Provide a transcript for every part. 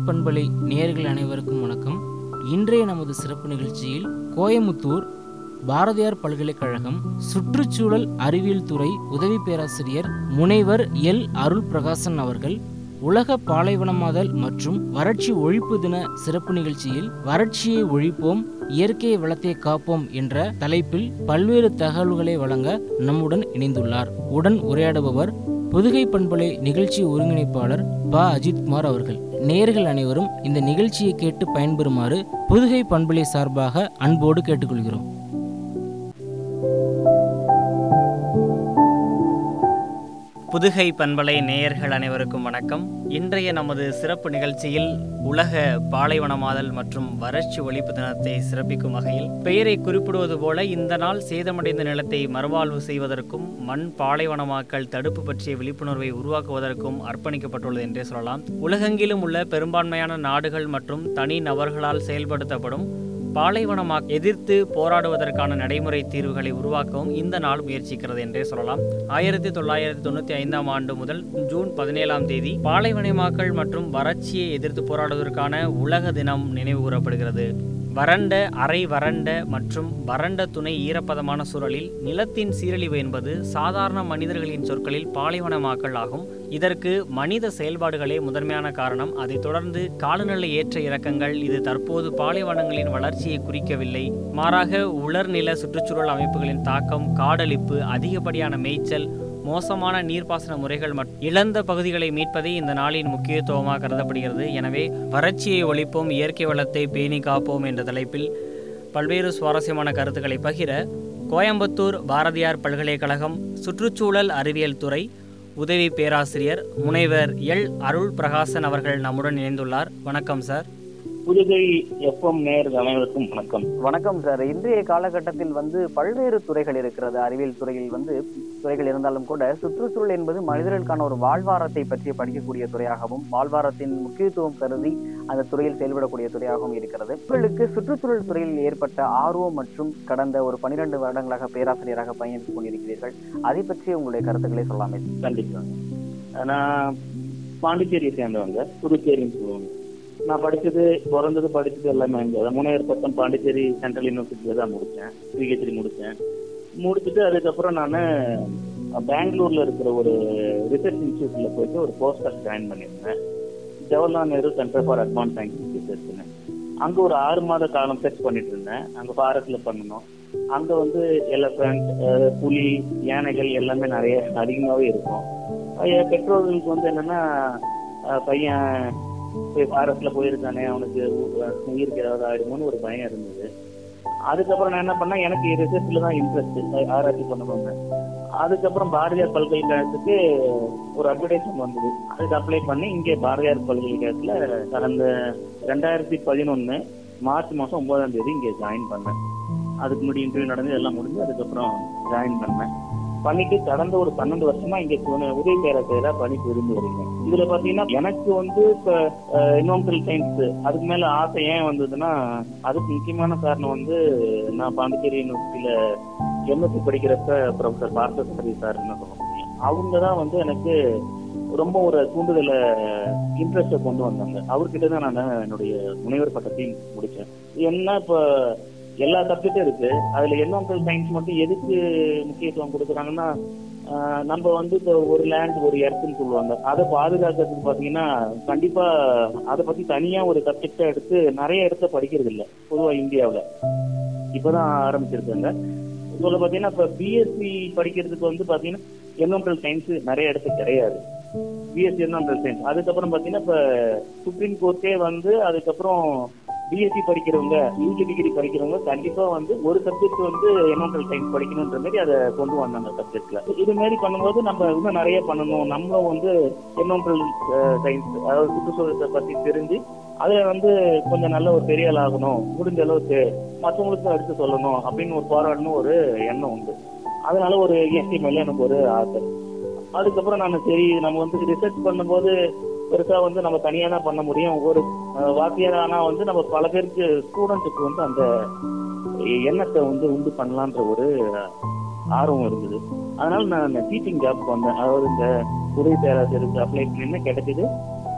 பண்பலை நேயர்கள் அனைவருக்கும் வணக்கம் இன்றைய நமது சிறப்பு நிகழ்ச்சியில் கோயமுத்தூர் பாரதியார் பல்கலைக்கழகம் சுற்றுச்சூழல் அறிவியல் துறை உதவி பேராசிரியர் முனைவர் எல் அருள் பிரகாசன் அவர்கள் உலக பாலைவனமாதல் மற்றும் வறட்சி ஒழிப்பு தின சிறப்பு நிகழ்ச்சியில் வறட்சியை ஒழிப்போம் இயற்கை வளத்தை காப்போம் என்ற தலைப்பில் பல்வேறு தகவல்களை வழங்க நம்முடன் இணைந்துள்ளார் உடன் உரையாடுபவர் புதுகை பண்பலை நிகழ்ச்சி ஒருங்கிணைப்பாளர் ப அஜித்குமார் அவர்கள் நேயர்கள் அனைவரும் இந்த நிகழ்ச்சியை கேட்டு பயன்பெறுமாறு புதுகை பண்பலை சார்பாக அன்போடு கேட்டுக்கொள்கிறோம் புதுகை பண்பலை நேயர்கள் அனைவருக்கும் வணக்கம் இன்றைய நமது சிறப்பு நிகழ்ச்சியில் உலக பாலைவனமாதல் மற்றும் வறட்சி ஒழிப்பு தினத்தை சிறப்பிக்கும் வகையில் பெயரை குறிப்பிடுவது போல இந்த நாள் சேதமடைந்த நிலத்தை மறுவாழ்வு செய்வதற்கும் மண் பாலைவனமாக்கல் தடுப்பு பற்றிய விழிப்புணர்வை உருவாக்குவதற்கும் அர்ப்பணிக்கப்பட்டுள்ளது என்றே சொல்லலாம் உலகெங்கிலும் உள்ள பெரும்பான்மையான நாடுகள் மற்றும் தனி நபர்களால் செயல்படுத்தப்படும் பாலைவனமா எதிர்த்து போராடுவதற்கான நடைமுறை தீர்வுகளை உருவாக்கவும் இந்த நாள் முயற்சிக்கிறது என்றே சொல்லலாம் ஆயிரத்தி தொள்ளாயிரத்தி தொண்ணூற்றி ஐந்தாம் ஆண்டு முதல் ஜூன் பதினேழாம் தேதி பாலைவனமாக்கல் மற்றும் வறட்சியை எதிர்த்து போராடுவதற்கான உலக தினம் நினைவு கூறப்படுகிறது வறண்ட அரை வறண்ட மற்றும் வறண்ட துணை ஈரப்பதமான சூழலில் நிலத்தின் சீரழிவு என்பது சாதாரண மனிதர்களின் சொற்களில் பாலைவனமாக்கல் ஆகும் இதற்கு மனித செயல்பாடுகளே முதன்மையான காரணம் அதைத் தொடர்ந்து காலநிலை ஏற்ற இறக்கங்கள் இது தற்போது பாலைவனங்களின் வளர்ச்சியை குறிக்கவில்லை மாறாக உலர்நில சுற்றுச்சூழல் அமைப்புகளின் தாக்கம் காடழிப்பு அதிகப்படியான மேய்ச்சல் மோசமான நீர்ப்பாசன முறைகள் மற்றும் இழந்த பகுதிகளை மீட்பதே இந்த நாளின் முக்கியத்துவமாக கருதப்படுகிறது எனவே வறட்சியை ஒழிப்போம் இயற்கை வளத்தை பேணி காப்போம் என்ற தலைப்பில் பல்வேறு சுவாரஸ்யமான கருத்துக்களை பகிர கோயம்புத்தூர் பாரதியார் பல்கலைக்கழகம் சுற்றுச்சூழல் அறிவியல் துறை உதவி பேராசிரியர் முனைவர் எல் அருள் பிரகாசன் அவர்கள் நம்முடன் இணைந்துள்ளார் வணக்கம் சார் புதுகை எஃப்எம் நேயர்கள் அனைவருக்கும் வணக்கம் வணக்கம் சார் இன்றைய காலகட்டத்தில் வந்து பல்வேறு துறைகள் இருக்கிறது அறிவியல் துறையில் வந்து துறைகள் இருந்தாலும் கூட சுற்றுச்சூழல் என்பது மனிதர்களுக்கான ஒரு வாழ்வாரத்தை பற்றி படிக்கக்கூடிய துறையாகவும் வாழ்வாரத்தின் முக்கியத்துவம் கருதி அந்த துறையில் செயல்படக்கூடிய துறையாகவும் இருக்கிறது உங்களுக்கு சுற்றுச்சூழல் துறையில் ஏற்பட்ட ஆர்வம் மற்றும் கடந்த ஒரு பனிரெண்டு வருடங்களாக பேராசிரியராக பயணித்துக் கொண்டிருக்கிறீர்கள் அதை பற்றி உங்களுடைய கருத்துக்களை சொல்லாமே கண்டிப்பாங்க நான் பாண்டிச்சேரியை சேர்ந்தவங்க புதுச்சேரின்னு சொல்லுவாங்க நான் படிச்சது பிறந்தது படிச்சது எல்லாமே அங்கே அதான் முனைவர் பட்டம் பாண்டிச்சேரி சென்ட்ரல் யூனிவர்சிட்டியில தான் முடித்தேன் பிஹெச்டி முடித்தேன் முடிச்சுட்டு அதுக்கப்புறம் நான் பெங்களூர்ல இருக்கிற ஒரு ரிசர்ச் இன்ஸ்டியூட்ல போயிட்டு ஒரு போஸ்ட் டாக் ஜாயின் பண்ணியிருந்தேன் Jawaharlal Nehru centre for advance science ரிசர்ச்னு அங்க ஒரு ஆறு மாத காலம் சர்ச் பண்ணிட்டு இருந்தேன் அங்க ஃபாரஸ்ட்ல பண்ணணும் அங்க வந்து எலஃபண்ட் புலி யானைகள் எல்லாமே நிறைய அதிகமாவே இருக்கும் அஹ் பெற்றோர்களுக்கு வந்து என்னன்னா அஹ் பையன் போய் ஃபாரஸ்ட்ல போயிருக்கானே அவனுக்கு உ- உயிருக்கு ஏதாவது ஆயிடுமோன்னு ஒரு பயம் இருந்தது அதுக்கப்புறம் நான் என்ன பண்ணேன் எனக்கு ரிசர்ச்ல தான் இன்ட்ரெஸ்ட் ஆராய்ச்சி பண்ணணும்னு அதுக்கப்புறம் பாரதியார் பல்கலைக்கழகத்துக்கு ஒரு அட்வர்டைஸ்மெண்ட் வந்தது அதுக்கு அப்ளை பண்ணி இங்கே பாரதியார் பல்கலைக்கழகத்துல கடந்த ரெண்டாயிரத்தி பதினொன்னு மார்ச் மாசம் ஒன்பதாம் தேதி இங்கே ஜாயின் பண்ணேன் அதுக்கு முன்னாடி இன்டர்வியூ நடந்து எல்லாம் முடிஞ்சு அதுக்கப்புறம் ஜாயின் பண்ணேன் பண்ணிட்டு கடந்த ஒரு பன்னெண்டு வருஷமா இங்க துணை- உதவி பேராசிரியரா பணி புரிந்து வருகிறேன் இதுல பாத்தீங்கன்னா எனக்கு வந்து இப்ப என்வரன்மெண்டல் சயின்ஸ் அதுக்கு மேல ஆசை ஏன் வந்ததுன்னா அதுக்கு முக்கியமான காரணம் வந்து நான் பாண்டிச்சேரி யூனிவர்சிட்டியில எம்எஸ்சி படிக்கிறப்ப ப்ரொஃபசர் பார்த்தசாரி சார் என்ன சொல்ல முடியும் அவங்க தான் வந்து எனக்கு ரொம்ப ஒரு தூண்டுதல இன்ட்ரெஸ்ட கொண்டு வந்தாங்க அவர்கிட்ட தான் நான் என்னுடைய முனைவர் பட்டத்தையும் முடிச்சேன் என்ன இப்ப எல்லா சப்ஜெக்டும் இருக்கு அதுல என்வரன்மெண்டல் சயின்ஸ் மட்டும் எதுக்கு முக்கியத்துவம் கொடுக்குறாங்கன்னா ஆஹ் நம்ம வந்து இப்போ ஒரு லேண்ட் ஒரு எர்த்துன்னு சொல்லுவாங்க அதை பாதுகாக்கிறதுக்கு பாத்தீங்கன்னா கண்டிப்பா அதை பத்தி தனியா ஒரு சப்ஜெக்டா எடுத்து நிறைய இடத்த படிக்கிறது இல்ல பொதுவா இந்தியாவுல இப்பதான் ஆரம்பிச்சிருக்காங்க சொல்ல பாத்தீங்கன்னா இப்ப பிஎஸ்சி படிக்கிறதுக்கு வந்து பாத்தீங்கன்னா என்வரன்மெண்டல் சயின்ஸ் நிறைய இடத்துக்கு கிடையாது பிஎஸ்சி என்வரன்மெண்டல் சயின்ஸ் அதுக்கப்புறம் பாத்தீங்கன்னா இப்ப சுப்ரீம் கோர்ட்டே வந்து அதுக்கப்புறம் பிஎஸ்சி படிக்கிறவங்க யூஜி டிகிரி படிக்கிறவங்க கண்டிப்பா வந்து ஒரு சப்ஜெக்ட் வந்து என்வரன்மெண்டல் சயின்ஸ் படிக்கணுன்ற மாதிரி அதை கொண்டு வந்தாங்க சப்ஜெக்ட்ல இது மாதிரி பண்ணும்போது நம்ம இன்னும் நிறைய பண்ணணும் நம்மளும் வந்து என்வரன்மெண்டல் சயின்ஸ் அதாவது சுற்றுச்சூழலை பத்தி தெரிஞ்சு அதுல வந்து கொஞ்சம் நல்ல ஒரு பெரிய ஆள் ஆகணும் முடிஞ்ச அளவுக்கு மற்றவங்களுக்கு எடுத்து சொல்லணும் அப்படின்னு ஒரு போராடணும் ஒரு எண்ணம் உண்டு அதனால ஒரு இயற்கை மேல எனக்கு ஒரு ஆசை அதுக்கப்புறம் நான் சரி நம்ம வந்து ரிசர்ச் பண்ணும்போது பெருசா வந்து நம்ம தனியா தான் பண்ண முடியும் ஒரு அஹ், வாத்தியார் ஆனா வந்து நம்ம பல பேருக்கு ஸ்டூடெண்ட்ஸுக்கு வந்து அந்த எண்ணத்தை வந்து உண்டு பண்ணலான்ற ஒரு ஆர்வம் இருந்தது அதனால நான் டீச்சிங் ஜாப் வந்தேன் அதாவது இந்த உதவி பேராசிரியருக்கு அப்ளை பண்ணி கிடைச்சது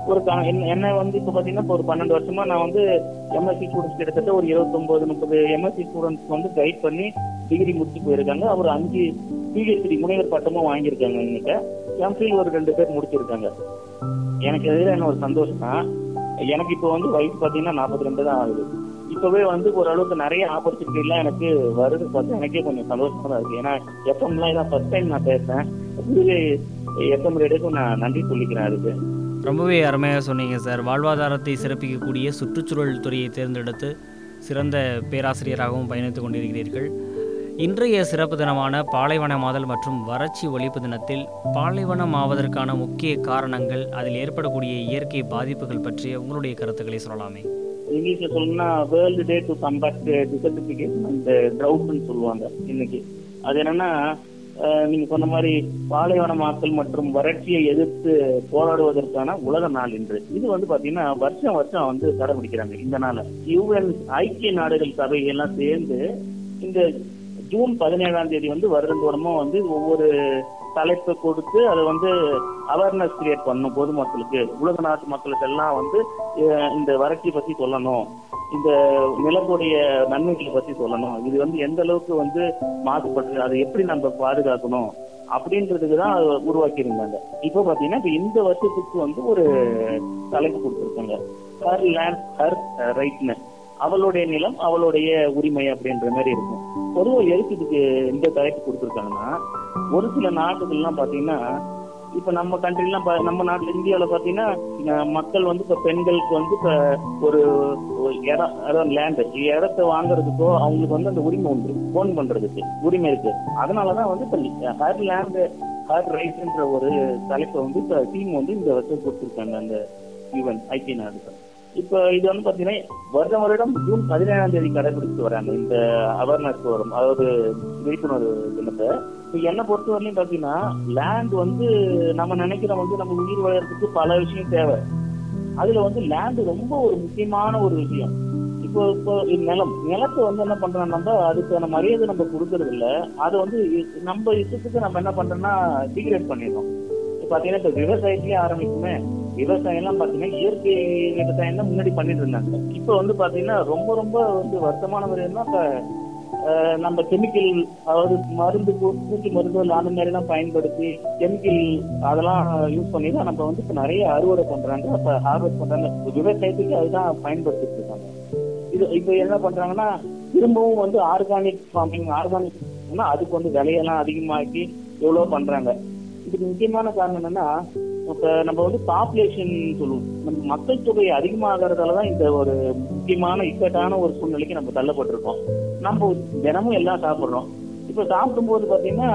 ஒரு க- என்ன- என்ன வந்து இப்ப பாத்தீங்கன்னா இப்ப ஒரு பன்னெண்டு வருஷமா நான் வந்து எம்எஸ்சி ஸ்டூடெண்ட்ஸ் கிட்டத்தட்ட ஒரு இருபத்தொன்பது முப்பது எம்எஸ்சி ஸ்டூடெண்ட்ஸ் வந்து கைட் பண்ணி டிகிரி முடிச்சு போயிருக்காங்க அவர் அஞ்சு பிஹெச்டி முனைவர் பட்டமும் வாங்கியிருக்காங்க இன்னைக்கு எம்ஃபில் ஒரு ரெண்டு பேர் முடிச்சிருக்காங்க எனக்கு எதிர என்ன ஒரு சந்தோஷம்னா எனக்கு இப்போ வந்து வயசு பாத்தீங்கன்னா நாற்பத்தி ரெண்டு தான் ஆகுது இப்பவே வந்து ஓரளவுக்கு நிறைய ஆப்பர்ச்சுனிட்டி எல்லாம் எனக்கு வருது பார்த்து எனக்கே கொஞ்சம் சந்தோஷமா தான் இருக்கு ஏன்னா எஃப்எம்லாம் இதான் ஃபர்ஸ்ட் டைம் நான் பேசுறேன் இதுவே எஃப்எம் ரேடியோக்கும் நான் நன்றி சொல்லிக்கிறேன் அதுக்கு ரொம்பவே அருமையாக சொன்னீங்க சார் வாழ்வாதாரத்தை சிறப்பிக்கக்கூடிய சுற்றுச்சூழல் துறையை தேர்ந்தெடுத்து சிறந்த பேராசிரியராகவும் பயணித்துக் கொண்டிருக்கிறீர்கள் இன்றைய சிறப்பு தினமான பாலைவனமாதல் மற்றும் வறட்சி ஒழிப்பு தினத்தில் பாலைவனம் ஆவதற்கான முக்கிய காரணங்கள் அதில் ஏற்படக்கூடிய இயற்கை பாதிப்புகள் பற்றிய உங்களுடைய கருத்துக்களை சொல்லலாமே இங்கிலீஷ்ல சொல்லணும்னா world day to combat desertification and ட்ரவுட்னு சொல்லுவாங்க இன்னைக்கு அது என்னன்னா அஹ், நீங்க சொன்ன மாதிரி பாலைவனமாக்கல் மற்றும் வறட்சியை எதிர்த்து போராடுவதற்கான உலக நாள் இன்று இது வந்து பாத்தீங்கன்னா வருஷம் வருஷம் வந்து கடைபிடிக்கிறாங்க இந்த நாளை யுஎன் ஐக்கிய நாடுகள் சபை எல்லாம் சேர்ந்து இந்த ஜூன் பதினேழாம் தேதி வந்து வருடந்தோறமும் வந்து ஒவ்வொரு தலைப்பை கொடுத்து அதை வந்து அவேர்னஸ் கிரியேட் பண்ணணும் பொதுமக்களுக்கு உலக நாட்டு மக்களுக்கு எல்லாம் வந்து அஹ், இந்த வறட்சி பத்தி சொல்லணும் இந்த நிலத்துடைய நன்மைகளை பத்தி சொல்லணும் இது வந்து எந்த அளவுக்கு வந்து மாசுபடுது அதை எப்படி நம்ம பாதுகாக்கணும் அப்படின்றதுக்கு தான் அதை உருவாக்கி இருந்தாங்க இப்போ பாத்தீங்கன்னா இப்ப இந்த வருஷத்துக்கு வந்து ஒரு தலைப்பு கொடுத்துருக்காங்க ஹர் லேண்ட் ஹர் ரைட்னு அவளுடைய நிலம் அவளுடைய உரிமை அப்படின்ற மாதிரி இருக்கும் பொதுவாக எதுக்கு இதுக்கு இந்த தலைப்பு கொடுத்துருக்காங்கன்னா ஒரு சில நாட்டுகள்லாம் பாத்தீங்கன்னா இப்ப நம்ம கண்ட்ரிலாம் நம்ம நாட்டுல இந்தியாவுல பாத்தீங்கன்னா அஹ், மக்கள் வந்து இப்ப பெண்களுக்கு வந்து இப்ப ஒரு ஒரு இடம் அதாவது லேண்ட் இடத்த வாங்குறதுக்கோ அவங்களுக்கு வந்து அந்த உரிமை உண்டு போன் பண்றதுக்கு உரிமை இருக்கு அதனாலதான் வந்து இப்ப ஹேர் லேண்ட் ஹேர் ரைட்ன்ற ஒரு தலைப்பை வந்து இப்ப டீம் வந்து இந்த வருஷம் கொடுத்துருக்காங்க அந்த ஈவன் ஐக்கிய நாடுகள் இப்ப இது வந்து பாத்தீங்கன்னா வருடம் வருடம் ஜூன் பதினேழாம் தேதி கடைபிடிச்சிட்டு வராங்க இந்த அவேர்னஸ் வரும் அதாவது விழிப்புணர்வு தினத்தை இப்ப என்னை பொறுத்தவரையிலும் பாத்தீங்கன்னா லேண்ட் வந்து நம்ம நினைக்கிறோம் வந்து நம்ம உயிர் வாழறதுக்கு பல விஷயம் தேவை அதுல வந்து லேண்ட் ரொம்ப ஒரு முக்கியமான ஒரு விஷயம் இப்போ இப்போ நிலம் நிலத்தை வந்து என்ன பண்றோம் நம்ம அதுக்கான மரியாதை நம்ம கொடுக்கறது இல்ல அதை வந்து இ- நம்ம இஷ்டத்துக்கு நம்ம என்ன பண்றோம்னா டிகிரேட் பண்ணிடுறோம் இப்ப பாத்தீங்கன்னா இப்ப விவசாயத்திலேயே ஆரம்பிக்குமே விவசாயம் எல்லாம் பாத்தீங்கன்னா இயற்கை விவசாயம் தான் முன்னாடி பண்ணிட்டு இருந்தாங்க இப்ப வந்து பாத்தீங்கன்னா ரொம்ப ரொம்ப வந்து வருத்தமான முறைன்னா இப்ப அஹ், நம்ம கெமிக்கல் அதாவது மருந்து பூ- பூச்சி மருந்து அந்த மாதிரி எல்லாம் பயன்படுத்தி கெமிக்கல் அதெல்லாம் யூஸ் பண்ணி தான் நம்ம வந்து இப்ப நிறைய அறுவடை பண்றாங்க அப்ப ஹார்வெஸ்ட் பண்றாங்க விவசாயத்துக்கு அதுதான் பயன்படுத்திட்டு இருக்காங்க இது இப்ப என்ன பண்றாங்கன்னா திரும்பவும் வந்து ஆர்கானிக் ஃபார்மிங் ஆர்கானிக் அதுக்கு வந்து விலையெல்லாம் அதிகமாக்கி எவ்வளவு பண்றாங்க இதுக்கு முக்கியமான காரணம் என்னன்னா இப்ப நம்ம வந்து பாப்புலேஷன் சொல்லுவோம் நம்ம மக்கள் தொகை அதிகமாகறதால தான் இந்த ஒரு முக்கியமான இக்கட்டான ஒரு சூழ்நிலைக்கு நம்ம தள்ளப்பட்டிருக்கோம் நம்ம தினமும் எல்லாம் சாப்பிடுறோம் இப்ப சாப்பிடும்போது பாத்தீங்கன்னா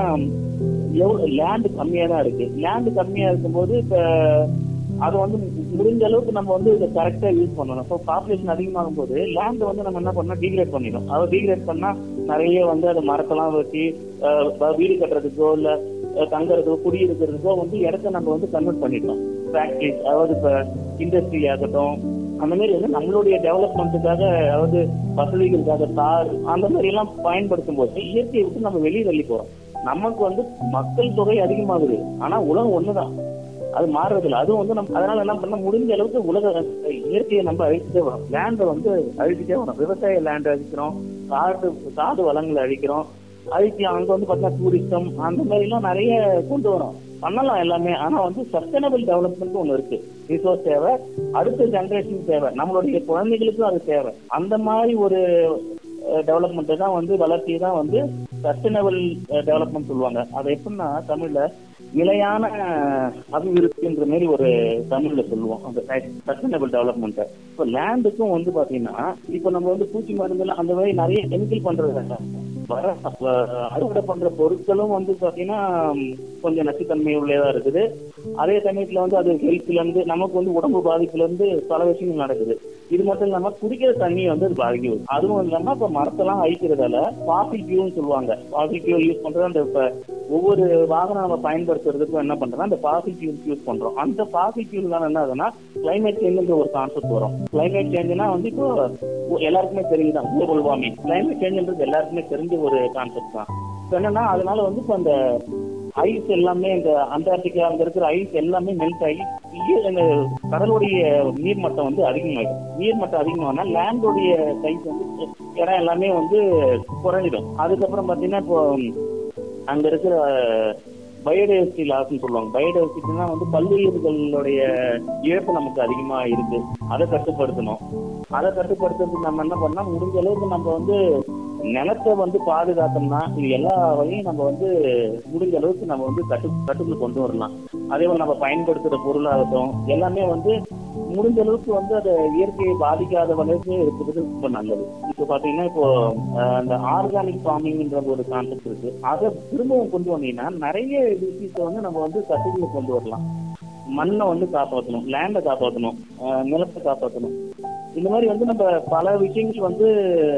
எவ்வளவு லேண்ட் கம்மியா தான் இருக்கு லேண்ட் கம்மியா இருக்கும்போது இப்ப அதை வந்து முடிஞ்ச அளவுக்கு நம்ம வந்து இதை கரெக்டா யூஸ் பண்ணணும் இப்போ பாப்புலேஷன் அதிகமாகும் போது லேண்ட் வந்து நம்ம என்ன பண்ணோம் டீக்ரேட் பண்ணிடும் அதை டீக்ரேட் பண்ணா நிறைய வந்து அதை மரத்தெல்லாம் வச்சு அஹ், வீடு கட்டுறதுக்கோ இல்ல அஹ், தங்குறதுக்கோ குடியிருக்கிறதுக்கோ வந்து இடத்த நம்ம வந்து கன்வெர்ட் பண்ணிட்டோம் ஃபேக்டரிஸ் அதாவது இப்ப இண்டஸ்ட்ரி ஆகட்டும் அந்த மாதிரி வந்து நம்மளுடைய டெவலப்மெண்ட்டுக்காக அதாவது வசதிகளுக்காக தார் அந்த மாதிரி எல்லாம் பயன்படுத்தும் போது இயற்கையை விட்டு நம்ம வெளியே தள்ளி போறோம் நமக்கு வந்து மக்கள் தொகை அதிகமாகுது ஆனா உலகம் ஒண்ணுதான் அது மாறுறது இல்ல அதுவும் வந்து நம்ம அதனால என்ன பண்ண முடிஞ்ச அளவுக்கு உலக இயற்கையை நம்ம அழிச்சுட்டே வரோம் லேண்டை வந்து அழிச்சுட்டே வரோம் விவசாய லேண்ட் அழிக்கிறோம் காடு காடு வளங்களை அழிக்கிறோம் அழிச்சு அங்க வந்து பார்த்தீங்கன்னா டூரிசம் அந்த மாதிரி எல்லாம் நிறைய கொண்டு வரோம் பண்ணலாம் எல்லாமே ஆனா வந்து சஸ்டைனபிள் டெவலப்மெண்ட் ஒண்ணு இருக்கு ரிசோர்ஸ் தேவை அடுத்த ஜெனரேஷன் தேவை நம்மளுடைய குழந்தைகளுக்கும் அது தேவை அந்த மாதிரி ஒரு டெவலப்மெண்ட் தான் வந்து வளர்ச்சி தான் வந்து சஸ்டைனபிள் டெவலப்மெண்ட் சொல்லுவாங்க அது எப்படின்னா தமிழ்ல நிலையான அபிவிருத்தின்ற மாதிரி ஒரு தமிழ்ல சொல்லுவோம் அந்த சஸ்டைனபிள் டெவலப்மெண்ட் இப்போ லேண்டுக்கும் வந்து பாத்தீங்கன்னா இப்போ நம்ம வந்து பூச்சி மருந்துல அந்த மாதிரி நிறைய கெமிக்கல் பண்றது வர அப்ப அறுவடை பண்ற பொருட்களும் வந்து பாத்தீங்கன்னா ம், கொஞ்சம் நச்சுத்தன்மை உள்ளதா இருக்குது அதே சமயத்துல வந்து அது ஹெல்த்ல இருந்து நமக்கு வந்து உடம்பு பாதிப்புல இருந்து பல விஷயங்கள் நடக்குது இது மட்டும் இல்லாம குடிக்கிற தண்ணியை வந்து அது பாதிக்குது அதுவும் இல்லாம இப்ப மரத்தெல்லாம் அழிக்கிறதால பாசில் ஃபியூல்னு சொல்லுவாங்க பாசில் ஃபியூல் யூஸ் பண்றது அந்த இப்ப ஒவ்வொரு வாகனம் நம்ம பயன்படுத்துறதுக்கும் என்ன பண்றோம்னா அந்த பாசில் ஃபியூல்ஸ் யூஸ் பண்றோம் அந்த பாசில் ஃபியூல்னால என்ன ஆகுதுன்னா கிளைமேட் சேஞ்சுன்ற ஒரு கான்செப்ட் வரும் கிளைமேட் சேஞ்சுனா வந்து இப்போ எல்லாருக்குமே தெரியுதான் குளோபல் வார்மிங் கிளைமேட் சேஞ்சுன்றது எல்லாருக்குமே தெரிஞ்ச ஒரு கான்செப்ட் தான் இப்ப என்னன்னா அதனால வந்து இப்போ அந்த ஐஸ் எல்லாமே இந்த அண்டார்டிகா அங்க இருக்கிற ஐஸ் எல்லாமே மெல்ட் ஆகி இய- இந்த கடலுடைய நீர்மட்டம் வந்து அதிகமாயிடும் நீர்மட்டம் அதிகமானா லேண்டோடைய சைஸ் வந்து இடம் எல்லாமே வந்து குறைஞ்சிடும் அதுக்கப்புறம் பாத்தீங்கன்னா இப்போ அங்க இருக்கிற பயோடைவர்சிட்டி லாஸ்ன்னு சொல்லுவாங்க பயோடைவர்சிட்டினா வந்து பல்லுயிர்களுடைய இழப்பு நமக்கு அதிகமா இருக்கு அதை கட்டுப்படுத்தணும் அதை கட்டுப்படுத்துறதுக்கு நம்ம என்ன பண்ணா முடிஞ்ச அளவுக்கு நம்ம வந்து நிலத்தை வந்து பாதுகாத்தோம்னா இது எல்லா வகையும் நம்ம வந்து முடிஞ்ச அளவுக்கு நம்ம வந்து கட்டு கட்டுக்குள்ள கொண்டு வரலாம் அதே போல நம்ம பயன்படுத்துற பொருளாகட்டும் எல்லாமே வந்து முடிஞ்ச அளவுக்கு வந்து அதை இயற்கையை பாதிக்காத அளவுக்கு இருக்கிறது ரொம்ப நல்லது இப்போ பாத்தீங்கன்னா இப்போ அஹ், அந்த ஆர்கானிக் ஃபார்மிங்ன்ற ஒரு கான்செப்ட் இருக்கு அதை திரும்பவும் கொண்டு வந்தீங்கன்னா நிறைய விஷயத்தை வந்து நம்ம வந்து கட்டுக்குள்ள கொண்டு வரலாம் மண்ணை வந்து காப்பாற்றணும் லேண்டை காப்பாற்றணும் அஹ், நிலத்தை காப்பாற்றணும் இந்த மாதிரி வந்து நம்ம பல விஷயங்கள் வந்து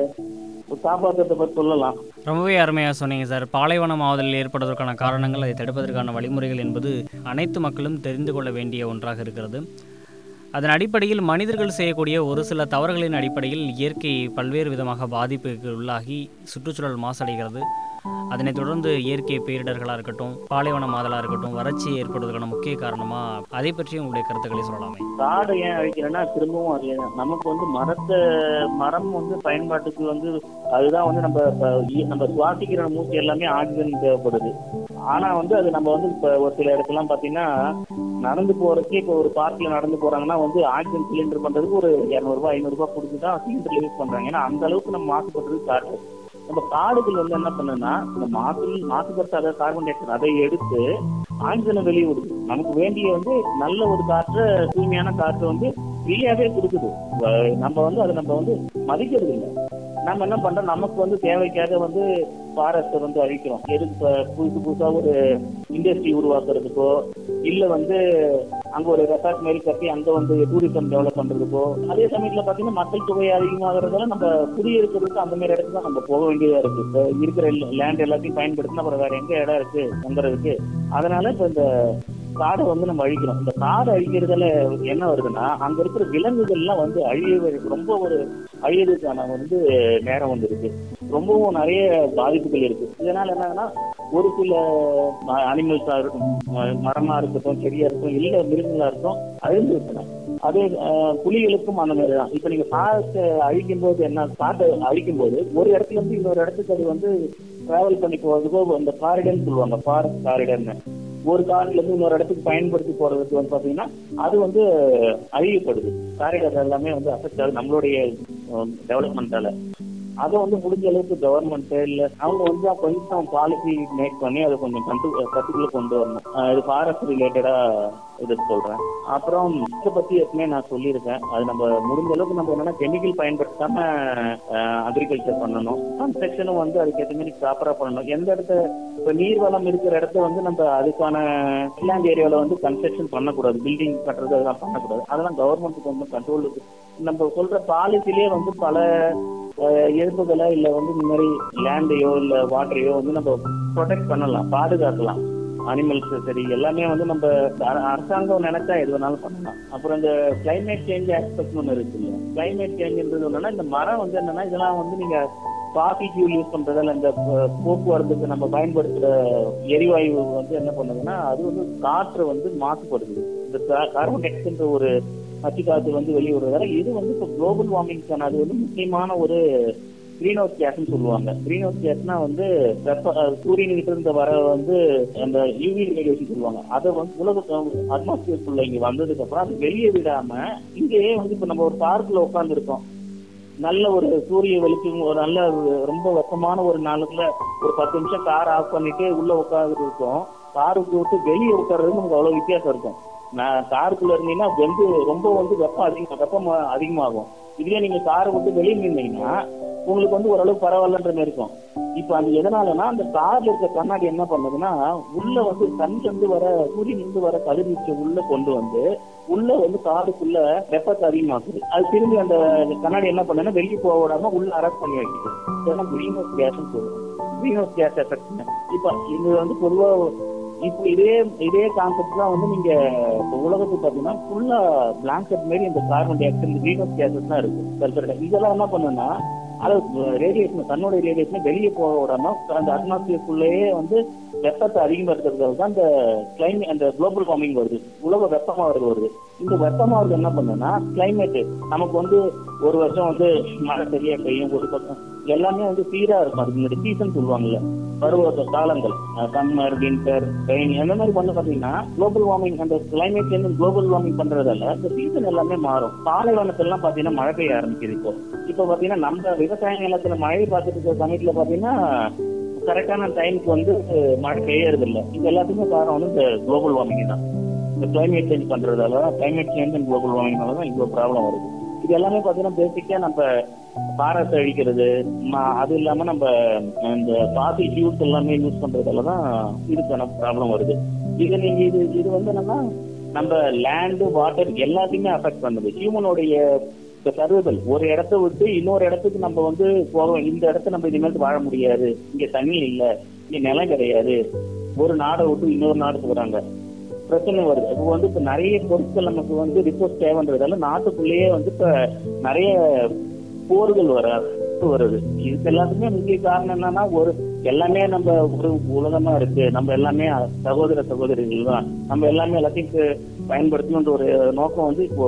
காப்பாற்றுறத பற்றி சொல்லலாம் ரொம்பவே அருமையாக சொன்னீங்க சார் பாலைவனம் ஆவதில் ஏற்படுவதற்கான காரணங்கள் அதை தடுப்பதற்கான வழிமுறைகள் என்பது அனைத்து மக்களும் தெரிந்து கொள்ள வேண்டிய ஒன்றாக இருக்கிறது அதன் அடிப்படையில் மனிதர்கள் செய்யக்கூடிய ஒரு சில தவறுகளின் அடிப்படையில் இயற்கை பல்வேறு விதமாக பாதிப்புக்கு உள்ளாகி சுற்றுச்சூழல் மாசடைகிறது அதனைத் தொடர்ந்து இயற்கை பேரிடர்களாக இருக்கட்டும் பாலைவன மாதலாக இருக்கட்டும் வறட்சி ஏற்படுவதற்கான முக்கிய காரணமாக அதை பற்றி உங்களுடைய கருத்துக்களை சொல்லலாமே காடை ஏன் அழிக்கிறேன்னா திரும்பவும் அது நமக்கு வந்து மரத்தை மரம் வந்து பயன்பாட்டுக்கு வந்து அதுதான் வந்து நம்ம இப்ப இ- நம்ம சுவாசிக்கிற மூச்சு எல்லாமே ஆக்சிஜன் தேவைப்படுது ஆனா வந்து அது நம்ம வந்து இப்ப ஒரு சில இடத்துலாம் பாத்தீங்கன்னா நடந்து போறதுக்கு இப்போ ஒரு பார்க்ல நடந்து போறாங்கன்னா வந்து ஆக்சிஜன் சிலிண்டர் பண்றதுக்கு ஒரு இரநூறுபா ஐநூறுபா கொடுத்து தான் சிலிண்டர் யூஸ் பண்றாங்க ஏன்னா அந்த அளவுக்கு நம்ம மாசுபடுறது காற்று நம்ம காடுகள் வந்து என்ன பண்ணுன்னா இந்த மாசு மாசுபடுத்தாத கார்பன் டை ஆக்சைடு அதை எடுத்து ஆக்சிஜனை வெளியே விடுது நமக்கு வேண்டிய வந்து நல்ல ஒரு காற்று தூய்மையான காற்று வந்து ஃப்ரீயாவே கொடுக்குது வ- நம்ம வந்து அதை நம்ம வந்து மதிக்கிறது இல்லை நம்ம என்ன பண்றோம் நமக்கு வந்து தேவைக்காக வந்து ஃபாரஸ்ட்டை வந்து அழிக்கிறோம் எதுக்கு இப்ப புதுசு புதுசா ஒரு இண்டஸ்ட்ரி உருவாக்குறதுக்கோ இல்ல வந்து அங்க ஒரு ரெசார்ட் மாதிரி கட்டி அங்க வந்து டூரிசம் டெவலப் பண்றதுக்கோ அதே சமயத்துல பாத்தீங்கன்னா மக்கள் தொகை அதிகமாகிறதால நம்ம குடியிருக்கிறதுக்கு அந்த மாதிரி இடத்துக்கு தான் நம்ம போக வேண்டியதா இருக்கு இப்ப இருக்கிற லேண்ட் எல்லாத்தையும் பயன்படுத்தினா அப்புறம் வேற எங்க இடம் இருக்கு தங்குறதுக்கு அதனால இப்ப இந்த காடை வந்து நம்ம அழிக்கிறோம் இந்த காடை அழிக்கிறதுல என்ன வருதுன்னா அங்க இருக்கிற விலங்குகள்லாம் வந்து அழிய ரொம்ப ஒரு அழியறதுக்கான வந்து நேரம் வந்து இருக்கு ரொம்பவும் நிறைய பாதிப்புகள் இருக்கு இதனால என்னன்னா ஒரு சில அனிமல்ஸா இருக்கும் ம- மரமா இருக்கட்டும் செடியா இருக்கட்டும் இல்ல மிருகங்களா இருக்கட்டும் அழிந்து இருக்கணும் அதே அஹ், புலிகளுக்கும் அந்த மாதிரி தான் இப்ப நீங்க காட்டை அழிக்கும் போது என்ன காட்டை அழிக்கும் போது ஒரு இடத்துல இருந்து இன்னொரு இடத்துக்கு அது வந்து டிராவல் பண்ணி போறதுக்கோ இந்த காரிடர்னு சொல்லுவாங்க ஃபாரஸ்ட் காரிடர்னு ஒரு காட்டுல இருந்து இன்னொரு இடத்துக்கு பயன்படுத்தி போறதுக்கு வந்து பாத்தீங்கன்னா அது வந்து அழியப்படுது காரிடார் எல்லாமே வந்து அஃபெக்ட் ஆகுது நம்மளுடைய டெவலப்மெண்டால அதை வந்து முடிஞ்ச அளவுக்கு கவர்மெண்ட் இல்ல அவங்க வந்து கொஞ்சம் பாலிசி மேக் பண்ணி அதை கொஞ்சம் கண்டு கட்டுக்குள்ள கொண்டு வரணும் அஹ் இது ஃபாரஸ்ட் ரிலேட்டடா இது சொல்றேன் அப்புறம் இதை பத்தி ஏற்கனவே நான் சொல்லியிருக்கேன் அது நம்ம முடிஞ்ச அளவுக்கு நம்ம என்னன்னா கெமிக்கல் பயன்படுத்தாம அக்ரிகல்ச்சர் பண்ணணும் கன்ஸ்ட்ரக்ஷனும் வந்து அதுக்கேற்ற மாதிரி ப்ராப்பரா பண்ணணும் எந்த இடத்த இப்ப நீர்வளம் இருக்கிற இடத்த வந்து நம்ம அதுக்கான லேண்ட் ஏரியாவில் வந்து கன்ஸ்ட்ரக்ஷன் பண்ணக்கூடாது பில்டிங் கட்டுறது அதெல்லாம் பண்ணக்கூடாது அதெல்லாம் கவர்மெண்ட்டுக்கு வந்து கண்ட்ரோல் இருக்கு நம்ம சொல்ற பாலிசிலேயே வந்து பல அஹ், எதிர்ப்புகளை இல்ல வந்து இந்த மாதிரி லேண்டையோ இல்ல வாட்டரையோ வந்து நம்ம ப்ரொடெக்ட் பண்ணலாம் பாதுகாக்கலாம் அனிமல்ஸ் சரி எல்லாமே வந்து நம்ம அர- அரசாங்கம் நினைச்சா எது வேணாலும் பண்ணலாம் அப்புறம் இந்த கிளைமேட் சேஞ்ச் ஆஸ்பெக்ட் ஒன்று இருக்கு இல்லையா கிளைமேட் சேஞ்ச்ன்றது என்னன்னா இந்த மரம் வந்து என்னன்னா இதெல்லாம் வந்து நீங்க காஃபி ஃபியூல் யூஸ் பண்றதால இந்த போ- போக்குவரத்துக்கு நம்ம பயன்படுத்துற எரிவாயு வந்து என்ன பண்ணுதுன்னா அது வந்து காற்றை வந்து மாசுபடுது இந்த கார்பன் டை ஆக்சைடுன்ற ஒரு நச்சு காற்று வந்து வெளியே விடுறதால இது வந்து இப்போ குளோபல் வார்மிங்க்கான அது வந்து முக்கியமான ஒரு கிரீன் ஹவுஸ் கேஸ்ன்னு சொல்லுவாங்க கிரீன் ஹவுஸ் கேஸ்னா வந்து வெப்ப அஹ் சூரியன் கிட்ட இருந்து வர வந்து அந்த யூவி ரேடியேஷன் சொல்லுவாங்க அதை வந்து உலக அட்மாஸ்பியருக்குள்ள இங்க வந்ததுக்கு அப்புறம் அது வெளியே விடாம இங்கேயே வந்து இப்ப நம்ம ஒரு பார்க்ல உட்கார்ந்து இருக்கோம் நல்ல ஒரு சூரிய வெளிச்சம் ஒரு நல்ல ஒரு- ரொம்ப வெப்பமான ஒரு நாளுக்குள்ள ஒரு பத்து நிமிஷம் கார் ஆஃப் பண்ணிட்டு உள்ள உட்கார்ந்து இருக்கோம் காருக்கு விட்டு வெளியே உட்கார்றது நமக்கு அவ்வளவு வித்தியாசம் இருக்கும் நான் காருக்குள்ள இருந்தீங்கன்னா வந்து ரொம்ப வந்து வெப்பம் அதிகம் வெப்பம் அதிகமாகும் இதுவே நீங்க காரை விட்டு வெளியே நின்றீங்கன்னா உங்களுக்கு வந்து ஓரளவு பரவாயில்லன்ற மாதிரி இருக்கும் இப்ப அது எதனாலனா அந்த கார்ல இருக்க கண்ணாடி என்ன பண்ணுதுன்னா உள்ள வந்து சன்ல இருந்து வர சூரியன் இருந்து வர கதிர்வீச்சை உள்ள கொண்டு வந்து உள்ள வந்து காருக்குள்ள வெப்பத்தை அதிகமாக்குது அது திரும்பி அந்த கண்ணாடி என்ன பண்ணுன்னா வெளியே போக விடாம உள்ள அரெஸ்ட் பண்ணி வைக்குது இதெல்லாம் கிரீன் ஹவுஸ் கேஸ்ன்னு சொல்லுவோம் கிரீன் ஹவுஸ் கேஸ் எஃபெக்ட் இப்ப இது வந்து பொதுவா இப்போ இதே இதே கான்செப்ட் தான் வந்து நீங்க இப்போ உலகத்துக்கு பாத்தீங்கன்னா ஃபுல்லா பிளாங்கெட் மாதிரி இந்த carbon dioxide greenhouse gases தான் இருக்கு சல்பர் டை இதெல்லாம் என்ன பண்ணுன்னா அது ரேடியேஷன் தன்னுடைய ரேடியேஷன் வெளியே போக விடாம அந்த அட்மாஸ்பியருக்குள்ளேயே வந்து வெப்பத்தை அதிகப்படுத்துறதுக்காக தான் அந்த கிளைமேட் அந்த குளோபல் வார்மிங் வருது உலக வெப்பமாகிறது வருது இந்த வெப்பமாகிறது என்ன பண்ணுன்னா கிளைமேட் நமக்கு வந்து ஒரு வருஷம் வந்து மழை சரியா பெய்யும் ஒரு பக்கம் எல்லாமே வந்து சீரா இருக்கும் அதுக்கு முன்னாடி சீசன் சொல்லுவாங்கல்ல பருவ காலங்கள் சம்மர் வின்டர் ரெயின் அந்த மாதிரி பண்ண பாத்தீங்கன்னா குளோபல் வார்மிங் அந்த கிளைமேட் சேஞ்ச் குளோபல் வார்மிங் பண்றதால இந்த சீசன் எல்லாமே மாறும் பாலைவனத்துல எல்லாம் பாத்தீங்கன்னா மழை பெய்ய ஆரம்பிக்குது இப்போ இப்போ பாத்தீங்கன்னா நம்ம விவசாய நிலத்துல மழை பார்த்துட்டு இருக்கிற சமயத்துல பாத்தீங்கன்னா கரெக்டான டைமுக்கு வந்து மழை பெய்யறது இல்லை இது எல்லாத்துக்குமே காரணம் வந்து இந்த குளோபல் வார்மிங் தான் இந்த கிளைமேட் சேஞ்ச் பண்றதால கிளைமேட் சேஞ்ச் அண்ட் குளோபல் வார்மிங்னால தான் இவ்வளவு ப்ராப்ளம் வருது இது எல்லாமே பாத்தீங்கன்னா பேசிக்கா நம்ம பாரத்தை அழிக்கிறது ம- அது இல்லாம நம்ம இந்த பாசி ஃபியூல்ஸ் எல்லாமே யூஸ் பண்றதால தான் இதுக்கான ப்ராப்ளம் வருது இது நீங்க இது இது வந்து என்னன்னா நம்ம லேண்டு வாட்டர் எல்லாத்தையுமே அஃபெக்ட் பண்ணுது ஹியூமனுடைய சர்வைவல் ஒரு இடத்த விட்டு இன்னொரு இடத்துக்கு நம்ம வந்து போறோம் இந்த இடத்த நம்ம இனிமேல் வாழ முடியாது இங்க தண்ணி இல்ல இங்க நிலம் கிடையாது ஒரு நாடை விட்டு இன்னொரு நாடுக்கு வராங்க பிரச்சனை வருது இப்போ வந்து இப்ப நிறைய பொருட்கள் நமக்கு வந்து ரிப்போர்ட் தேவைன்றதால நாட்டுக்குள்ளேயே வந்து இப்ப நிறைய போர்கள் வர வருது இதுக்கு எல்லாத்துக்குமே முக்கிய காரணம் என்னன்னா ஒரு எல்லாமே நம்ம ஒரு உலகமா இருக்கு நம்ம எல்லாமே சகோதர சகோதரிகள் தான் நம்ம எல்லாமே எல்லாத்தையும் ப- பயன்படுத்தணுன்ற ஒரு நோக்கம் வந்து இப்போ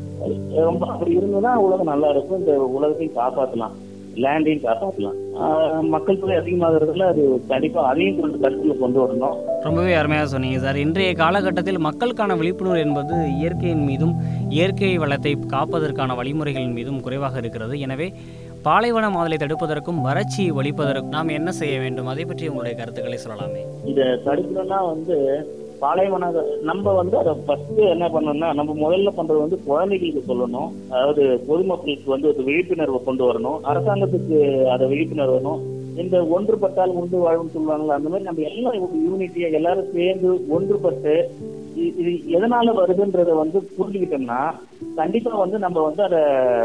ரொம்ப அப்படி இருந்ததுன்னா உலகம் நல்லா இருக்கும் இந்த உலகத்தையும் காப்பாத்தலாம் லேண்டையும் காப்பாத்தலாம் ஆஹ் மக்கள் தொகை அதிகமாகிறதுல அது கண்டிப்பா அதையும் கொண்டு கருத்துல கொண்டு வரணும் ரொம்பவே அருமையாக சொன்னீங்க சார் இன்றைய காலகட்டத்தில் மக்களுக்கான விழிப்புணர்வு என்பது இயற்கையின் மீதும் இயற்கை வளத்தை காப்பதற்கான வழிமுறைகளின் மீதும் குறைவாக இருக்கிறது எனவே பாலைவன மாதலை தடுப்பதற்கும் வறட்சியை ஒழிப்பதற்கும் நாம் என்ன செய்ய வேண்டும் அதை பற்றி உங்களுடைய கருத்துக்களை சொல்லலாமே இத தடுக்கணும்னா வந்து பாலைவன நம்ம வந்து அதை ஃபர்ஸ்ட் என்ன பண்ணணும்னா நம்ம முதல்ல பண்றது வந்து குழந்தைகளுக்கு சொல்லணும் அதாவது பொதுமக்களுக்கு வந்து ஒரு விழிப்புணர்வை கொண்டு வரணும் அரசாங்கத்துக்கு அதை விழிப்புணர்வு வரணும் இந்த ஒன்றுபட்டால் உண்டு வாழும் சொல்லுவாங்கல்ல அந்த மாதிரி நம்ம எல்லாம் யூனிட்டியா எல்லாரும் சேர்ந்து ஒன்றுபட்டு இ- இது எதனால வருதுன்றத வந்து புரிஞ்சுக்கிட்டோம்னா கண்டிப்பா வந்து நம்ம வந்து அதை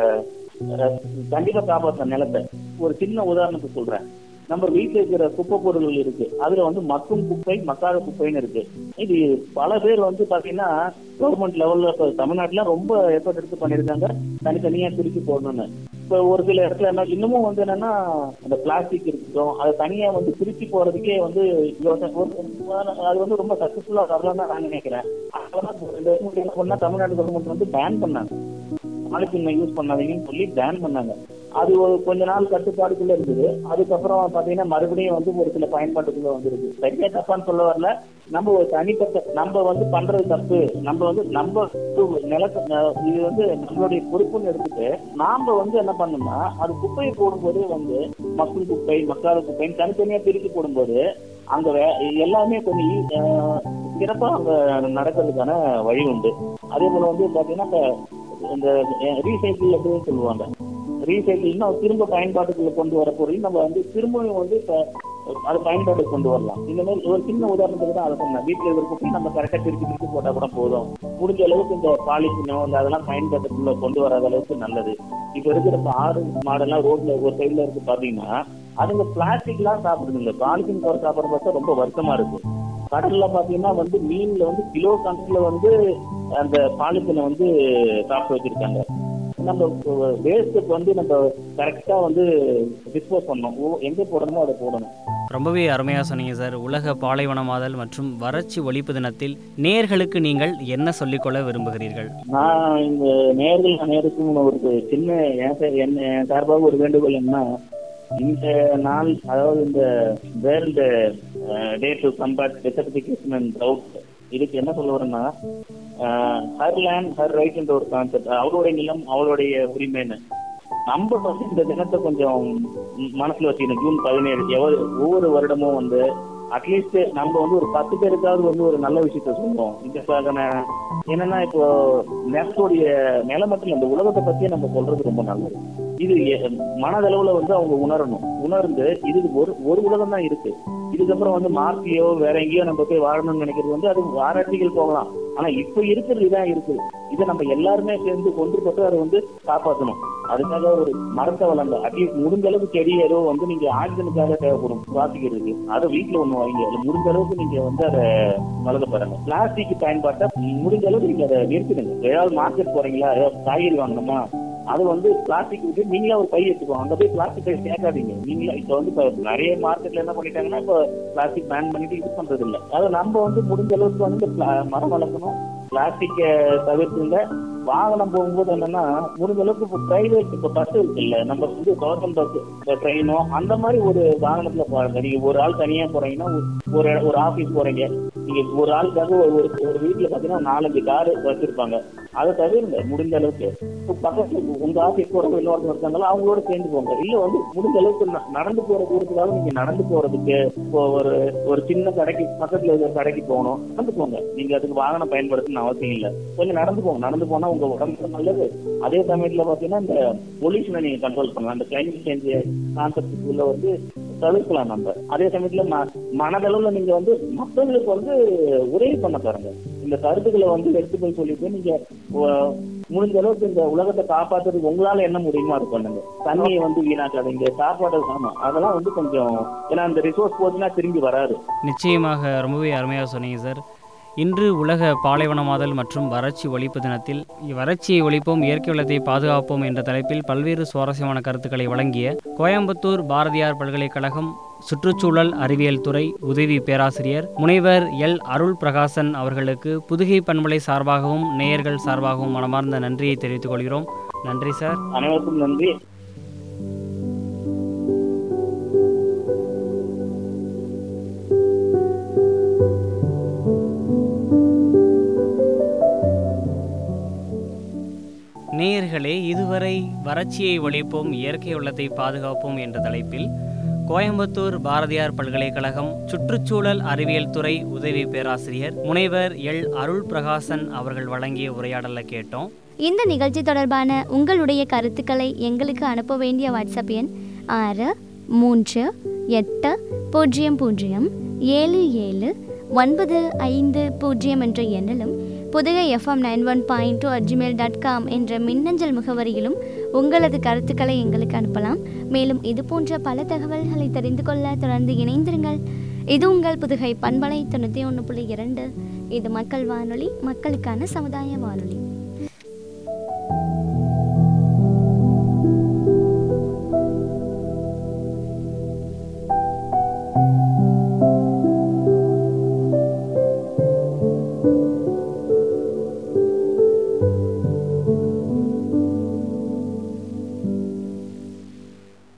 அஹ், கண்டிப்பா காப்பாற்ற நிலத்தை ஒரு சின்ன உதாரணத்துக்கு சொல்றேன் நம்ம வீட்டுல இருக்கிற குப்பை பொருள்கள் இருக்கு அதுல வந்து மக்கும் குப்பை மக்காத குப்பைன்னு இருக்கு இது பல பேர் வந்து பாத்தீங்கன்னா கவர்மெண்ட் லெவல்ல இப்ப தமிழ்நாட்டுல ரொம்ப எஃபர்ட் எடுத்து பண்ணிருக்காங்க தனித்தனியா பிரிச்சு போடணும்னு இப்ப ஒரு சில இடத்துல என்ன இன்னமும் வந்து என்னன்னா அந்த பிளாஸ்டிக் இருக்கட்டும் அதை தனியா வந்து பிரிச்சு போறதுக்கே வந்து யோசனை ஒரு- அது வந்து ரொம்ப சக்சஸ்ஃபுல்லா வரலாம் தான் நான் நினைக்கிறேன் அதெல்லாம் ரெண்டு வருஷம் முன்னாடி என்ன பண்ணா தமிழ்நாடு கவர்மெண்ட் வந்து பேன் பண்ணாங்க பாலித்தீனை யூஸ் பண்ணாதீங்கன்னு சொல்லி பேன் பண்ணாங்க அது ஒரு கொஞ்ச நாள் கட்டுப்பாடுக்குள்ள இருந்தது அதுக்கப்புறம் பாத்தீங்கன்னா மறுபடியும் வந்து ஒரு சில பயன்பாட்டுக்குள்ள வந்துருக்கு சரியா தப்பான்னு சொல்ல வரல நம்ம ஒரு தனிப்பட்ட நம்ம வந்து பண்றது தப்பு நம்ம வந்து நம்ம நிலத்தை ந- இது வந்து நம்மளுடைய பொறுப்புன்னு எடுத்துட்டு நாம வந்து என்ன பண்ணோம்னா அது குப்பையை போடும்போது வந்து மக்கும் குப்பை மக்காத குப்பைன்னு தனித்தனியா பிரித்து போடும்போது அங்க வே- எல்லாமே கொஞ்சம் ஈ- அஹ் சிறப்பா அங்க நடக்கிறதுக்கான வழி உண்டு அதே போல வந்து பாத்தீங்கன்னா இப்ப இந்த ரீசைக்கிள் அப்படின்னு சொல்லுவாங்க ரீசைக்கிள்னா திரும்ப பயன்பாட்டுக்குள்ள கொண்டு வர பொருள் நம்ம வந்து திரும்பவும் வந்து இப்ப அது பயன்பாட்டுக்கு கொண்டு வரலாம் இந்த மாதிரி ஒரு சின்ன உதாரணத்துக்கு தான் அதை சொன்னேன் வீட்டுல இருக்கிற குப்பை நம்ம கரெக்டா பிரிச்சு பிரிச்சு போட்டா கூட போதும் முடிஞ்ச அளவுக்கு இந்த பாலித்தீனோ இல்ல அதெல்லாம் பயன்பாட்டுக்குள்ள கொண்டு வராத அளவுக்கு நல்லது இப்ப இருக்கிற இப்ப ஆடு மாடெல்லாம் ரோட்ல ஒரு சைடுல இருக்கு பாத்தீங்கன்னா அதுங்க பிளாஸ்டிக் எல்லாம் சாப்பிடுதுங்க பாலித்தீன் கவர் சாப்பிடுற பார்த்தா ரொம்ப வருத்தமா இருக்கு கடல்ல பாத்தீங்கன்னா வந்து மீன்ல வந்து கிலோ கணக்குல வந்து அந்த பாலித்தீனை வந்து சாப்பிட்டு வச்சிருக்காங்க நம்ம வேஸ்ட்டுக்கு வந்து நம்ம கரெக்டா வந்து டிஸ்போஸ் பண்ணணும் ஓ- எங்க போடணுமோ அதை போடணும் ரொம்பவே அருமையாக சொன்னீங்க சார் உலக பாலைவனமாதல் மற்றும் வறட்சி ஒழிப்பு தினத்தில் நேர்களுக்கு நீங்கள் என்ன சொல்லிக்கொள்ள விரும்புகிறீர்கள் நான் இந்த நேர்கள் அனைவருக்கும் ஒரு சின்ன என் சா- என் என் சார்பாக ஒரு வேண்டுகோள் என்ன இந்த நாள் அதாவது இந்த world day to combat desertification and drought இதுக்கு என்ன சொல்ல வரேன்னா ஹர் லேண்ட் ஹர் ரைட் என்ற ஒரு கான்செப்ட் அவளுடைய நிலம் அவளுடைய உரிமைன்னு நம்ம வந்து இந்த தினத்தை கொஞ்சம் ம், மனசுல வச்சுக்கணும் ஜூன் பதினேழு எவ்வளவு ஒவ்வொரு வருடமும் வந்து அட்லீஸ்ட் நம்ம வந்து ஒரு பத்து பேருக்காவது வந்து ஒரு நல்ல விஷயத்த சொல்லுவோம் இதுக்காக நான் என்னன்னா இப்போ நிலத்துடைய நிலை மட்டும் இல்ல, இந்த உலகத்தை பத்தியே நம்ம சொல்றது ரொம்ப நல்லது இது எ- மனதளவுல வந்து அவங்க உணரணும் உணர்ந்து இது ஒரு ஒரு உலகம் தான் இருக்கு இதுக்கப்புறம் வந்து மார்க்லயோ வேற எங்கேயோ நம்ம போய் வாழணும்னு நினைக்கிறது வந்து அது ஆராய்ச்சிகள் போகலாம் ஆனா இப்ப இருக்கிறது இதான் இருக்கு இதை நம்ம எல்லாருமே சேர்ந்து ஒன்றுபட்டு அதை வந்து காப்பாற்றணும் அதுக்காக ஒரு மரத்தை வளர்ந்த அட்லீஸ்ட் முடிஞ்ச அளவுக்கு செடி ஏதோ வந்து நீங்க ஆக்சிஜனுக்காக தேவைப்படும் சுவாசிக்கிறதுக்கு அதை வீட்டுல ஒண்ணு வைங்க அது முடிஞ்ச அளவுக்கு நீங்க வந்து அதை வளர்க்க பாருங்க பிளாஸ்டிக் பயன்பாட்டை முடிஞ்ச அளவுக்கு நீங்க அதை நிறுத்திடுங்க ஏதாவது மார்க்கெட் போறீங்களா ஏதாவது காய்கறி வாங்கணுமா அது வந்து பிளாஸ்டிக் விட்டு நீங்களே ஒரு பை எடுத்துக்கோங்க அங்க போய் பிளாஸ்டிக் பை சேர்க்காதீங்க நீங்களே இப்ப வந்து இப்ப நிறைய மார்க்கெட்ல என்ன பண்ணிட்டாங்கன்னா இப்ப பிளாஸ்டிக் பேன் பண்ணிட்டு யூஸ் பண்றது இல்ல அதாவது நம்ம வந்து முடிஞ்ச அளவுக்கு வந்து pla- மரம் வளர்க்கணும் பிளாஸ்டிக்க தவிர்த்துங்க வாகனம் போகும்போது என்னன்னா முடிஞ்ச அளவுக்கு இப்போ பிரைவேட் இப்போ பஸ் இருக்குல்ல நம்ம வந்து கவர்மெண்ட் பஸ் ட்ரெயினோ அந்த மாதிரி ஒரு வாகனத்துல போறாங்க நீங்க ஒரு ஆள் தனியா போறீங்கன்னா ஒரு- ஒரு ஒரு ஆபீஸ் போறீங்க நீங்க ஒரு ஆளுக்காக ஒரு ஒரு ஒரு வீட்டுல பாத்தீங்கன்னா நாலஞ்சு கார் வச்சிருப்பாங்க அதை தவிர்ங்க முடிஞ்ச அளவுக்கு இப்போ பக்கத்துல உங்க ஆபீஸ் போறவங்க இன்னொருத்தர் இருக்காங்களோ அவங்களோட சேர்ந்து போங்க இல்ல வந்து முடிஞ்ச அளவுக்கு ந- நடந்து போற தூரத்துக்காக நீங்க நடந்து போறதுக்கு இப்போ ஒரு ஒரு சின்ன கடைக்கு பக்கத்துல இருக்கிற கடைக்கு போகணும் நடந்து போங்க நீங்க அதுக்கு வாகனம் பயன்படுத்தணும்னு அவசியம் இல்ல கொஞ்சம் நடந்து போங்க நடந்து போனா உங்க உடம்புக்கு நல்லது அதே சமயத்துல பாத்தீங்கன்னா இந்த பொல்யூஷனை நீங்க கண்ட்ரோல் பண்ணலாம் இந்த கிளைமேட் சேஞ்ச் கான்செப்டுக்குள்ள வந்து தவிர்க்கலாம் நம்ம அதே சமயத்துல ம- மனதளவுல நீங்க வந்து மக்களுக்கு வந்து உதவி பண்ண பாருங்க இந்த கருத்துக்களை வந்து எடுத்து போய் சொல்லிட்டு நீங்க உ- முடிஞ்ச அளவுக்கு இந்த உலகத்தை காப்பாத்துறதுக்கு உங்களால என்ன முடியுமோ அது பண்ணுங்க தண்ணியை வந்து வீணாக்காதீங்க சாப்பாடு ஆமா அதெல்லாம் வந்து கொஞ்சம் ஏன்னா அந்த ரிசோர்ஸ் போச்சுன்னா திரும்பி வராது நிச்சயமாக ரொம்பவே அருமையாக சொன்னீங்க சார் இன்று உலக பாலைவனமாதல் மற்றும் வறட்சி ஒழிப்பு தினத்தில் வறட்சியை ஒழிப்போம் இயற்கை வளத்தை பாதுகாப்போம் என்ற தலைப்பில் பல்வேறு சுவாரஸ்யமான கருத்துக்களை வழங்கிய கோயம்புத்தூர் பாரதியார் பல்கலைக்கழகம் சுற்றுச்சூழல் அறிவியல் துறை உதவி பேராசிரியர் முனைவர் எல் அருள் பிரகாசன் அவர்களுக்கு புதுகை பண்பலை சார்பாகவும் நேயர்கள் சார்பாகவும் மனமார்ந்த நன்றியை தெரிவித்துக் கொள்கிறோம் நன்றி சார் அனைவருக்கும் நன்றி நேயர்களே இதுவரை வறட்சியை ஒழிப்போம் இயற்கை வளத்தை பாதுகாப்போம் என்ற தலைப்பில் கோயம்புத்தூர் பாரதியார் பல்கலைக்கழகம் சுற்றுச்சூழல் அறிவியல் துறை உதவி பேராசிரியர் முனைவர் எல் அருள் பிரகாசன் அவர்கள் வழங்கிய உரையாடலை கேட்டோம் இந்த நிகழ்ச்சி தொடர்பான உங்களுடைய கருத்துக்களை எங்களுக்கு அனுப்ப வேண்டிய வாட்ஸ்அப் எண் ஆறு மூன்று எட்டு பூஜ்ஜியம் பூஜ்ஜியம் ஏழு ஏழு ஒன்பது ஐந்து பூஜ்ஜியம் என்ற எண்ணிலும் Pudugai FM nine one point two at Gmail dot com என்ற மின்னஞ்சல் முகவரியிலும் உங்களது கருத்துக்களை எங்களுக்கு அனுப்பலாம் மேலும் இது போன்ற பல தகவல்களை தெரிந்து கொள்ள தொடர்ந்து இணைந்திருங்கள் இது உங்கள் புதுகை பண்பலை தொண்ணூற்றி ஒன்று புள்ளி இரண்டு இது மக்கள் வானொலி மக்களுக்கான சமுதாய வானொலி